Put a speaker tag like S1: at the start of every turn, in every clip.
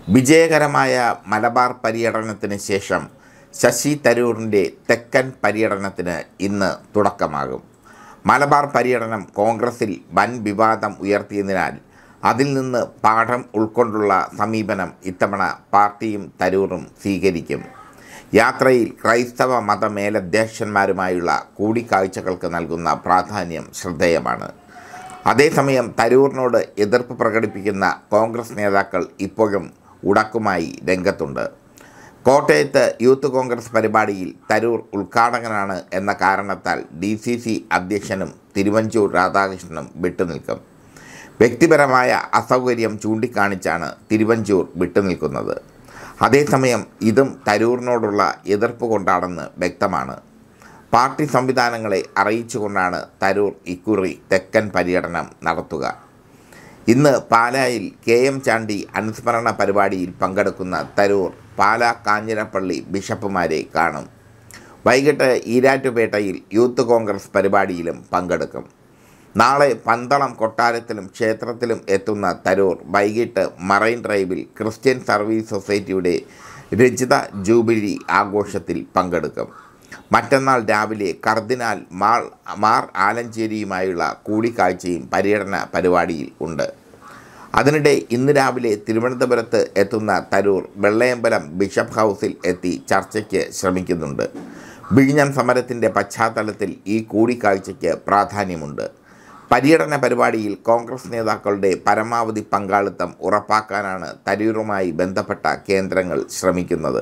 S1: വിജയകരമായ മലബാർ പര്യടനത്തിന് ശേഷം ശശി തരൂരിൻ്റെ തെക്കൻ പര്യടനത്തിന് ഇന്ന് തുടക്കമാകും മലബാർ പര്യടനം കോൺഗ്രസിൽ വൻ വിവാദം ഉയർത്തിയതിനാൽ അതിൽ നിന്ന് പാഠം ഉൾക്കൊണ്ടുള്ള സമീപനം ഇത്തവണ പാർട്ടിയും തരൂറും സ്വീകരിക്കും യാത്രയിൽ ക്രൈസ്തവ മത മേലധ്യക്ഷന്മാരുമായുള്ള കൂടിക്കാഴ്ചകൾക്ക് നൽകുന്ന പ്രാധാന്യം ശ്രദ്ധേയമാണ് അതേസമയം തരൂറിനോട് എതിർപ്പ് പ്രകടിപ്പിക്കുന്ന കോൺഗ്രസ് നേതാക്കൾ ഇപ്പോഴും ഉടക്കുമായി രംഗത്തുണ്ട് കോട്ടയത്ത് യൂത്ത് കോൺഗ്രസ് പരിപാടിയിൽ തരൂർ ഉദ്ഘാടകനാണ് എന്ന കാരണത്താൽ ഡി സി സി അധ്യക്ഷനും തിരുവഞ്ചൂർ രാധാകൃഷ്ണനും വിട്ടുനിൽക്കും വ്യക്തിപരമായ അസൗകര്യം ചൂണ്ടിക്കാണിച്ചാണ് തിരുവഞ്ചൂർ വിട്ടുനിൽക്കുന്നത് അതേസമയം ഇതും തരൂറിനോടുള്ള എതിർപ്പ് കൊണ്ടാണെന്ന് വ്യക്തമാണ് പാർട്ടി സംവിധാനങ്ങളെ അറിയിച്ചുകൊണ്ടാണ് തരൂർ ഇക്കുറി തെക്കൻ പര്യടനം നടത്തുക ഇന്ന് പാലായിൽ കെ എം ചാണ്ടി അനുസ്മരണ പരിപാടിയിൽ പങ്കെടുക്കുന്ന തരൂർ പാലാ കാഞ്ഞിരപ്പള്ളി ബിഷപ്പുമാരെ കാണും വൈകിട്ട് ഈരാറ്റുപേട്ടയിൽ യൂത്ത് കോൺഗ്രസ് പരിപാടിയിലും പങ്കെടുക്കും നാളെ പന്തളം കൊട്ടാരത്തിലും ക്ഷേത്രത്തിലും എത്തുന്ന തരൂർ വൈകിട്ട് മറൈൻ ഡ്രൈവിൽ ക്രിസ്ത്യൻ സർവീസ് സൊസൈറ്റിയുടെ രചിത ജൂബിലി ആഘോഷത്തിൽ പങ്കെടുക്കും മറ്റന്നാൾ രാവിലെ കർദിനാൾ മാൾ മാർ ആലഞ്ചേരിയുമായുള്ള കൂടിക്കാഴ്ചയും പര്യടന പരിപാടിയിൽ ഉണ്ട് അതിനിടെ ഇന്ന് രാവിലെ തിരുവനന്തപുരത്ത് എത്തുന്ന തരൂർ വെള്ളയമ്പലം ബിഷപ്പ് ഹൗസിൽ എത്തി ചർച്ചയ്ക്ക് ശ്രമിക്കുന്നുണ്ട് വിഴിഞ്ഞം സമരത്തിൻ്റെ പശ്ചാത്തലത്തിൽ ഈ കൂടിക്കാഴ്ചയ്ക്ക് പ്രാധാന്യമുണ്ട് പര്യടന പരിപാടിയിൽ കോൺഗ്രസ് നേതാക്കളുടെ പരമാവധി പങ്കാളിത്തം ഉറപ്പാക്കാനാണ് തരൂരുമായി ബന്ധപ്പെട്ട കേന്ദ്രങ്ങൾ ശ്രമിക്കുന്നത്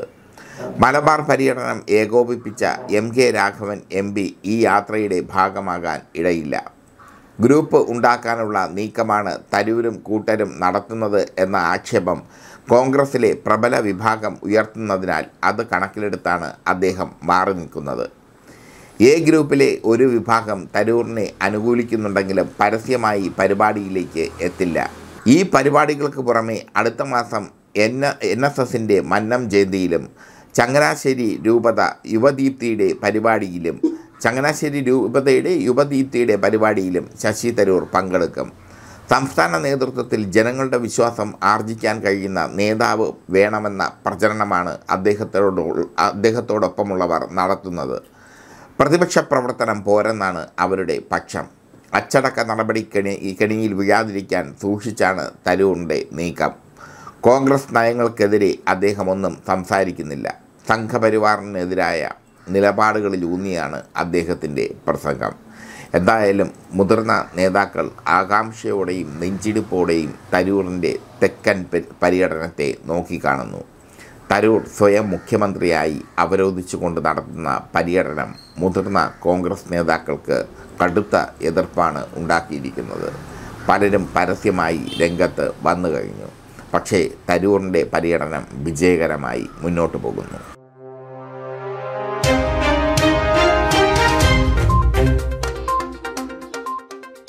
S1: മലബാർ പര്യടനം ഏകോപിപ്പിച്ച M K Raghavan M P ഈ യാത്രയുടെ ഭാഗമാകാൻ ഇടയില്ല ഗ്രൂപ്പ് ഉണ്ടാക്കാനുള്ള നീക്കമാണ് തരൂരും കൂട്ടരും നടത്തുന്നത് എന്ന ആക്ഷേപം കോൺഗ്രസിലെ പ്രബല വിഭാഗം ഉയർത്തുന്നതിനാൽ അത് കണക്കിലെടുത്താണ് അദ്ദേഹം മാറി നിൽക്കുന്നത് എ ഗ്രൂപ്പിലെ ഒരു വിഭാഗം തരൂറിനെ അനുകൂലിക്കുന്നുണ്ടെങ്കിലും പരസ്യമായി പരിപാടിയിലേക്ക് എത്തില്ല ഈ പരിപാടികൾക്ക് പുറമെ അടുത്ത മാസം എൻ എൻ എസ് എസിൻ്റെ മന്നം ജയന്തിയിലും ചങ്ങനാശ്ശേരി രൂപത യുവദീപ്തിയുടെ പരിപാടിയിലും ചങ്ങനാശ്ശേരി രൂപതയുടെ യുവദീപ്തിയുടെ പരിപാടിയിലും ശശി തരൂർ പങ്കെടുക്കും സംസ്ഥാന നേതൃത്വത്തിൽ ജനങ്ങളുടെ വിശ്വാസം ആർജിക്കാൻ കഴിയുന്ന നേതാവ് വേണമെന്ന പ്രചരണമാണ് അദ്ദേഹത്തോട് അദ്ദേഹത്തോടൊപ്പമുള്ളവർ നടത്തുന്നത് പ്രതിപക്ഷ പ്രവർത്തനം പോരെന്നാണ് അവരുടെ പക്ഷം അച്ചടക്ക നടപടി കെണി ഈ കെണിയിൽ വീഴാതിരിക്കാൻ സൂക്ഷിച്ചാണ് തരൂറിൻ്റെ നീക്കം കോൺഗ്രസ് നയങ്ങൾക്കെതിരെ അദ്ദേഹമൊന്നും സംസാരിക്കുന്നില്ല സംഘപരിവാറിനെതിരായ നിലപാടുകളിലൂന്നിയാണ് അദ്ദേഹത്തിൻ്റെ പ്രസംഗം എന്തായാലും മുതിർന്ന നേതാക്കൾ ആകാംക്ഷയോടെയും നെഞ്ചിടിപ്പോടെയും തരൂറിൻ്റെ തെക്കൻ പ- പര്യടനത്തെ നോക്കിക്കാണുന്നു തരൂർ സ്വയം മുഖ്യമന്ത്രിയായി അവരോധിച്ചുകൊണ്ട് നടത്തുന്ന പര്യടനം മുതിർന്ന കോൺഗ്രസ് നേതാക്കൾക്ക് കടുത്ത എതിർപ്പാണ് ഉണ്ടാക്കിയിരിക്കുന്നത് പലരും പരസ്യമായി രംഗത്ത് വന്നു കഴിഞ്ഞു പക്ഷേ തരൂറിൻ്റെ പര്യടനം വിജയകരമായി മുന്നോട്ട് പോകുന്നു